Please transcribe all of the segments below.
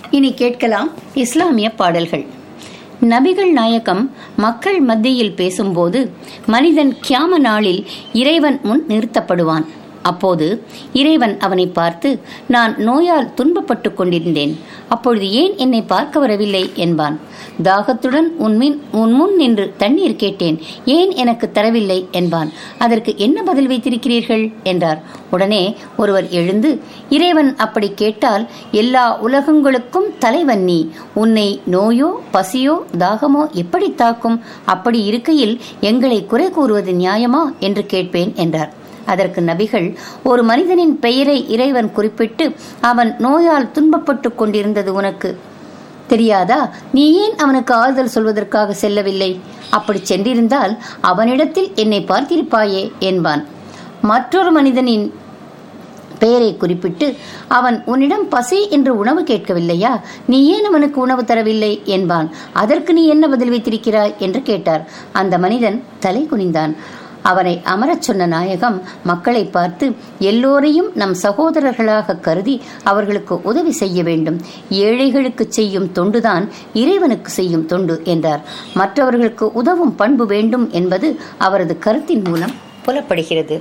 இனி கேட்கலாம் இஸ்லாமிய பாடல்கள் நபிகள் நாயகம் மக்கள் மத்தியில் பேசும்போது மனிதன் கியாம நாளில் இறைவன் முன் நிறுத்தப்படுவான் அப்போது இறைவன் அவனை பார்த்து நான் நோயால் துன்பப்பட்டுக் கொண்டிருந்தேன் அப்பொழுது ஏன் என்னை பார்க்க வரவில்லை என்பான் தாகத்துடன் உன்மின் உன் முன் நின்று தண்ணீர் கேட்டேன் ஏன் எனக்கு தரவில்லை என்பான் அதற்கு என்ன பதில் வைத்திருக்கிறீர்கள் என்றார் உடனே ஒருவர் எழுந்து இறைவன் அப்படி கேட்டால் எல்லா உலகங்களுக்கும் தலைவன் நீ உன்னை நோயோ பசியோ தாகமோ எப்படி தாக்கும் அப்படி இருக்கையில் எங்களை குறை கூறுவது நியாயமா என்று கேட்பேன் என்றார் அதற்கு நபிகள் ஒரு மனிதனின் பெயரை இறைவன் குறிப்பிட்டு அவன் நோயால் துன்பப்பட்டுக் கொண்டிருந்தது உனக்கு தெரியாதா நீ ஏன் அவனுக்கு ஆறுதல் சொல்வதற்காக செல்லவில்லை அப்படி சென்றிருந்தால் அவனிடத்தில் என்னை பார்த்திருப்பாயே என்பான் மற்றொரு மனிதனின் பெயரை குறிப்பிட்டு அவன் உன்னிடம் பசி என்று உணவு கேட்கவில்லையா நீ ஏன் அவனுக்கு உணவு தரவில்லை என்பான் அதற்கு நீ என்ன பதில் வைத்திருக்கிறாய் என்று கேட்டார் அந்த மனிதன் தலை குனிந்தான் அவனை அமரச் சொன்ன நாயகம் மக்களை பார்த்து எல்லோரையும் நம் சகோதரர்களாக கருதி அவர்களுக்கு உதவி செய்ய வேண்டும் ஏழைகளுக்கு செய்யும் தொண்டுதான் இறைவனுக்கு செய்யும் தொண்டு என்றார் மற்றவர்களுக்கு உதவும் பண்பு வேண்டும் என்பது அவரது கருத்தின் மூலம் புலப்படுகிறது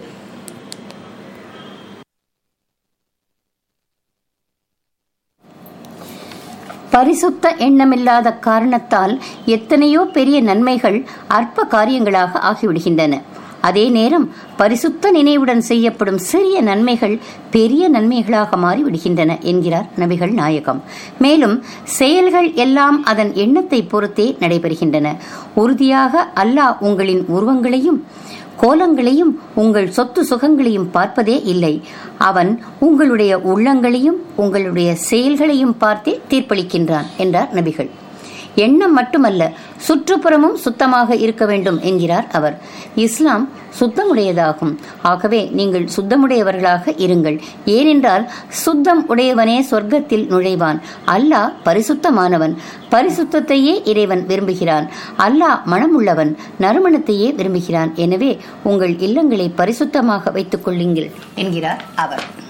பரிசுத்த எண்ணமில்லாத காரணத்தால் எத்தனையோ பெரிய நன்மைகள் அற்ப காரியங்களாக ஆகிவிடுகின்றன அதே நேரம் பரிசுத்த நினைவுடன் செய்யப்படும் சிறிய நன்மைகள் பெரிய நன்மைகளாக மாறிவிடுகின்றன என்கிறார் நபிகள் நாயகம் மேலும் செயல்கள் எல்லாம் அதன் எண்ணத்தை பொறுத்தே நடைபெறுகின்றன உறுதியாக அல்லாஹ் உங்களின் உருவங்களையும் கோலங்களையும் உங்கள் சொத்து சுகங்களையும் பார்ப்பதே இல்லை அவன் உங்களுடைய உள்ளங்களையும் உங்களுடைய செயல்களையும் பார்த்தே தீர்ப்பளிக்கின்றான் என்றார் நபிகள் எண்ணம் மட்டுமல்ல சுற்றுப்புறமும் சுத்தமாக இருக்க வேண்டும் என்கிறார் அவர் இஸ்லாம் சுத்தமுடையதாகும் ஆகவே நீங்கள் சுத்தமுடையவர்களாக இருங்கள் ஏனென்றால் சுத்தம் உடையவனே சொர்க்கத்தில் நுழைவான் அல்லாஹ் பரிசுத்தமானவன் பரிசுத்தத்தையே இறைவன் விரும்புகிறான் அல்லாஹ் மனமுள்ளவன் நறுமணத்தையே விரும்புகிறான் எனவே உங்கள் இல்லங்களை பரிசுத்தமாக வைத்துக் கொள்ளுங்கள் என்கிறார் அவர்